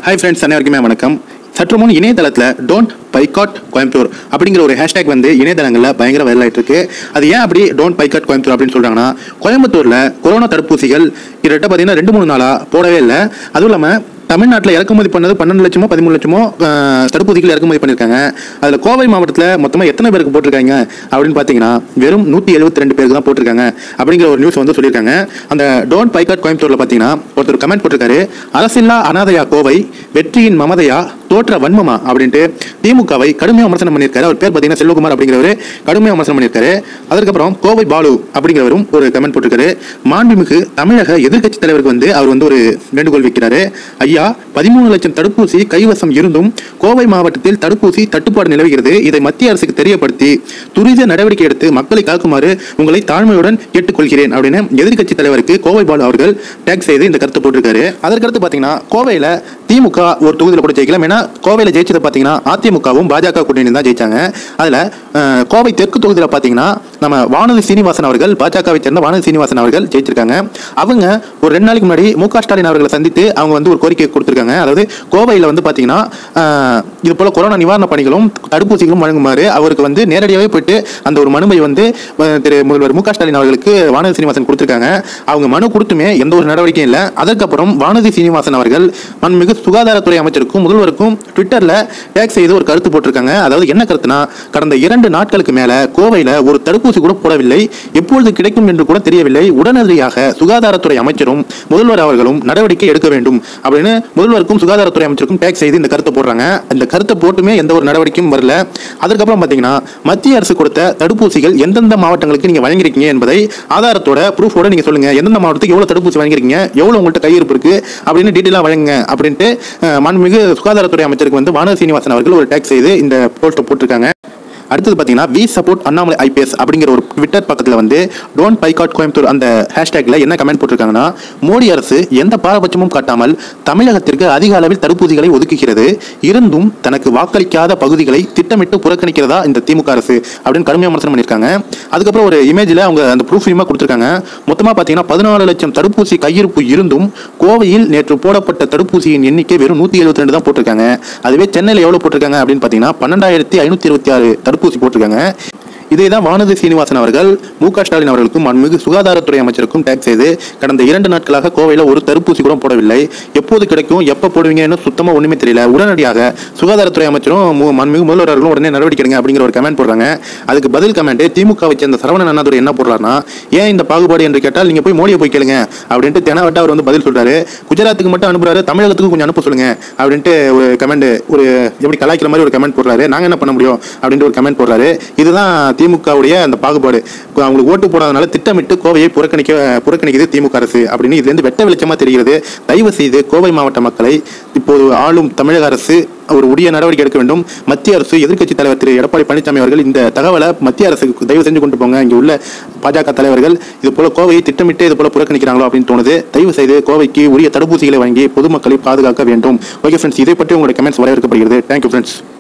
hi friends அனைவருக்குமே வணக்கம் சற்று முன் இணையதளத்தில் டோன்ட் பைகாட் கோயம்புத்தூர் அப்படிங்கிற ஒரு ஹேஷ்டேக் வந்து இணையதளங்களில் பயங்கர வைரல் ஆயிட்டு இருக்கு அது ஏன் அப்படி டோன்ட் பைகாட் கோயம்புத்தூர் அப்படின்னு சொல்றாங்கன்னா கோயம்புத்தூர்ல கொரோனா தடுப்பூசிகள் கிட்டத்தட்ட பார்த்தீங்கன்னா ரெண்டு மூணு நாளா போடவே இல்லை அதுவும் இல்லாமல் தமிழ்நாட்டில் இறக்குமதி பண்ணது பன்னெண்டு லட்சமோ பதிமூணு லட்சமோ அஹ், தடுப்பூசிகள் இறக்குமதி பண்ணியிருக்காங்க அதில் கோவை மாவட்டத்தில் மொத்தமாக எத்தனை பேருக்கு போட்டிருக்காங்க அப்படின்னு பார்த்தீங்கன்னா வெறும் நூற்றி எழுபத்தி ரெண்டு பேருக்கு தான் போட்டிருக்காங்க அப்படிங்கிற ஒரு நியூஸ் வந்து சொல்லியிருக்காங்க அந்த டோன்ட் பைகாட் கோயம்புத்தூரில் பார்த்தீங்கன்னா ஒருத்தர் கமெண்ட் போட்டிருக்காரு அரசில்லா அனாதையா கோவை வெற்றியின் மமதையா தோற்ற வன்மமா அப்படின்ட்டு திமுகவை கடுமையாக விமர்சனம் பண்ணியிருக்காரு அவர் பேர் பார்த்தீங்கன்னா செல்வகுமார் அப்படிங்கிறவர் கடுமையாக விமர்சனம் பண்ணியிருக்காரு அதற்கப்புறம் கோவை பாலு அப்படிங்கிறவரும் ஒரு கமெண்ட் போட்டிருக்காரு மாண்புமிகு தமிழக எதிர்க்கட்சி தலைவருக்கு வந்து அவர் வந்து ஒரு வேண்டுகோள் வைக்கிறாரு ஐயா பதிமூணு லட்சம் தடுப்பூசி கைவசம் இருந்தும் கோவை மாவட்டத்தில் தடுப்பூசி தட்டுப்பாடு நிலவுகிறது இதை மத்திய அரசுக்கு தெரியப்படுத்தி துரித நடவடிக்கை எடுத்து மக்களை காக்குமாறு உங்களை தாழ்மையுடன் கேட்டுக்கொள்கிறேன் அப்படின்னு எதிர்க்கட்சி தலைவருக்கு கோவை பாலு அவர்கள் டேக் செய்து இந்த கருத்தை போட்டிருக்காரு அதற்கடுத்து பார்த்தீங்கன்னா கோவையில் திமுக ஒரு தொகுதியில் கூட ஜெயிக்கலாம் ஏன்னா கோவையில் ஜெயிச்சது பார்த்தீங்கன்னா அதிமுகவும் பாஜக கூட்டணி தான் ஜெயிச்சாங்க அதில் கோவை தெற்கு தொகுதியில் பார்த்தீங்கன்னா நம்ம வானதி சீனிவாசன் அவர்கள் பாஜகவை சேர்ந்த வானதி சீனிவாசன் அவர்கள் ஜெயிச்சிருக்காங்க அவங்க ஒரு ரெண்டு நாளைக்கு முன்னாடி மு க ஸ்டாலின் அவர்களை சந்தித்து அவங்க வந்து ஒரு கோரிக்கை கொடுத்துருக்காங்க அதாவது கோவையில் வந்து பார்த்தீங்கன்னா அஹ், இது போல கொரோனா நிவாரண பணிகளும் தடுப்பூசிகளும் வழங்குமாறு அவருக்கு வந்து நேரடியாகவே போயிட்டு அந்த ஒரு மனுவை வந்து அஹ், திரு முதல்வர் மு க ஸ்டாலின் அவர்களுக்கு வானதி சீனிவாசன் கொடுத்துருக்காங்க அவங்க மனு கொடுத்துமே எந்த ஒரு நடவடிக்கையும் இல்லை அதற்கப்புறம் வானதி சீனிவாசன் அவர்கள் மண்மிகு சுகாதாரத்துறை அமைச்சருக்கும் முதல்வருக்கும் ட்விட்டர்ல டேக் செய்து ஒரு கருத்து போட்டிருக்காங்க அதாவது என்ன கருத்துனா கடந்த இரண்டு நாட்களுக்கு மேல கோவையில ஒரு தடுப்பூசி கூட போடவில்லை எப்பொழுது கிடைக்கும் என்று கூட தெரியவில்லை உடனடியாக சுகாதாரத்துறை அமைச்சரும் முதல்வர் அவர்களும் நடவடிக்கை எடுக்க வேண்டும் அப்படின்னு முதல்வருக்கும் சுகாதாரத்துறை அமைச்சருக்கும் டேக் செய்து இந்த கருத்தை போடுறாங்க இந்த கருத்தை போட்டுமே எந்த ஒரு நடவடிக்கையும் வரல அதற்கப்புறம் பாத்தீங்கன்னா மத்திய அரசு கொடுத்த தடுப்பூசிகள் எந்தெந்த மாவட்டங்களுக்கு நீங்க வழங்கியிருக்கீங்க என்பதை ஆதாரத்தோட ப்ரூஃபோட நீங்க சொல்லுங்க எந்தெந்த மாவட்டத்துக்கு எவ்வளவு தடுப்பூசி வழங்கியிருக்கீங்க எவ்வளவு உங்கள்கிட்ட கையிருப்பு இருக்கு அப்படின்னு டீட்டெயிலாக வழங்குங்க அப்படின்ட்டு அஹ், மாண்புமிகு சுகாதாரத்துறை அமைச்சருக்கு வந்து வானதி சீனிவாசன் அவர்கள் ஒரு டேக் செய்து இந்த போஸ்ட்டை போட்டிருக்காங்க அடுத்தது பார்த்தீங்கன்னா வி சப்போர்ட் அண்ணாமலை ஐபிஎஸ் அப்படிங்கிற ஒரு ட்விட்டர் பக்கத்தில் வந்து டோன்ட் பைகாட் கோயம்புத்தூர் அந்த ஹேஷ்டேக்ல என்ன கமெண்ட் போட்டிருக்காங்கன்னா மோடி அரசு எந்த பாரபட்சமும் காட்டாமல் தமிழகத்திற்கு அதிக அளவில் தடுப்பூசிகளை ஒதுக்குகிறது இருந்தும் தனக்கு வாக்களிக்காத பகுதிகளை திட்டமிட்டு புறக்கணிக்கிறதா இந்த திமுக அரசு அப்படின்னு கடுமையாக விமர்சனம் பண்ணியிருக்காங்க அதுக்கப்புறம் ஒரு இமேஜில் அவங்க அந்த ப்ரூஃப் கொடுத்துருக்காங்க மொத்தமாக பார்த்தீங்கன்னா பதினாலு லட்சம் தடுப்பூசி கையிருப்பு இருந்தும் கோவையில் நேற்று போடப்பட்ட தடுப்பூசியின் எண்ணிக்கை வெறும் நூற்றி எழுபத்தி ரெண்டு தான் போட்டிருக்காங்க அதுவே சென்னையில் எவ்வளோ போட்டிருக்காங்க அப்படின்னு பார்த்தீங்கன்னா பன்னெண்டாயிரத்தி ஐநூற்றி இருபத்தி ஆறு தடுப்பூசி போட்டிருக்காங்க இதை தான் வானதி சீனிவாசன் அவர்கள் மு க ஸ்டாலின் அவர்களுக்கும் மண்மிகு சுகாதாரத்துறை அமைச்சருக்கும் டேக் செய்து கடந்த இரண்டு நாட்களாக கோவையில் ஒரு தடுப்பூசி கூட போடவில்லை எப்போது கிடைக்கும் எப்போ போடுவீங்கன்னு சுத்தமாக ஒன்றுமே தெரியல உடனடியாக சுகாதாரத்துறை அமைச்சரும் மு- மண்மிகு முதல்வர் அவர்களும் உடனே நடவடிக்கை எடுங்க அப்படிங்கிற ஒரு கமெண்ட் போடுறாங்க அதுக்கு பதில் கமெண்ட் திமுகவை சேர்ந்த சரவணன் அண்ணாதுரை என்ன போடுறாருன்னா ஏன் இந்த பாகுபாடு என்று கேட்டால் நீங்க போய் மோடியை போய் கேளுங்க அப்படின்ட்டு தெனாவட்டா அவர் வந்து பதில் சொல்றாரு குஜராத்துக்கு மட்டும் அனுப்புறாரு தமிழகத்துக்கு கொஞ்சம் அனுப்ப சொல்லுங்க அப்படின்ட்டு ஒரு கமெண்ட் ஒரு எப்படி கலாய்க்கிற மாதிரி ஒரு கமெண்ட் போடுறாரு நாங்க என்ன பண்ண முடியும் அப்படின்ட்டு ஒரு கமெண்ட் போடுறாரு இதுதான் திமுகவுடைய அந்த பாகுபாடு கு- அவங்களுக்கு ஓட்டு போடாதனால திட்டமிட்டு கோவையை புறக்கணிக்க புறக்கணிக்குது திமுக அரசு அப்படின்னு இதுல இருந்து வெட்ட வெளிச்சமா தெரிகிறது தயவு செய்து கோவை மாவட்ட மக்களை இப்போது ஆளும் தமிழக அரசு ஒரு உரிய நடவடிக்கை எடுக்க வேண்டும் மத்திய அரசு எதிர்க்கட்சி தலைவர் திரு எடப்பாடி பழனிசாமி அவர்கள் இந்த தகவலை மத்திய அரசுக்கு தயவு செஞ்சு கொண்டு போங்க இங்க உள்ள பாஜக தலைவர்கள் இது போல கோவையை திட்டமிட்டு இது போல புறக்கணிக்கிறாங்களோ அப்படின்னு தோணுது தயவு செய்து கோவைக்கு உரிய தடுப்பூசிகளை வழங்கி பொதுமக்களை பாதுகாக்க வேண்டும் ஓகே ஃப்ரெண்ட்ஸ் இதை பற்றி உங்களுடைய கமெண்ட்ஸ் வரவேற்கப்படுகிறது தேங்க்யூ ஃப்ரெண்ட்ஸ்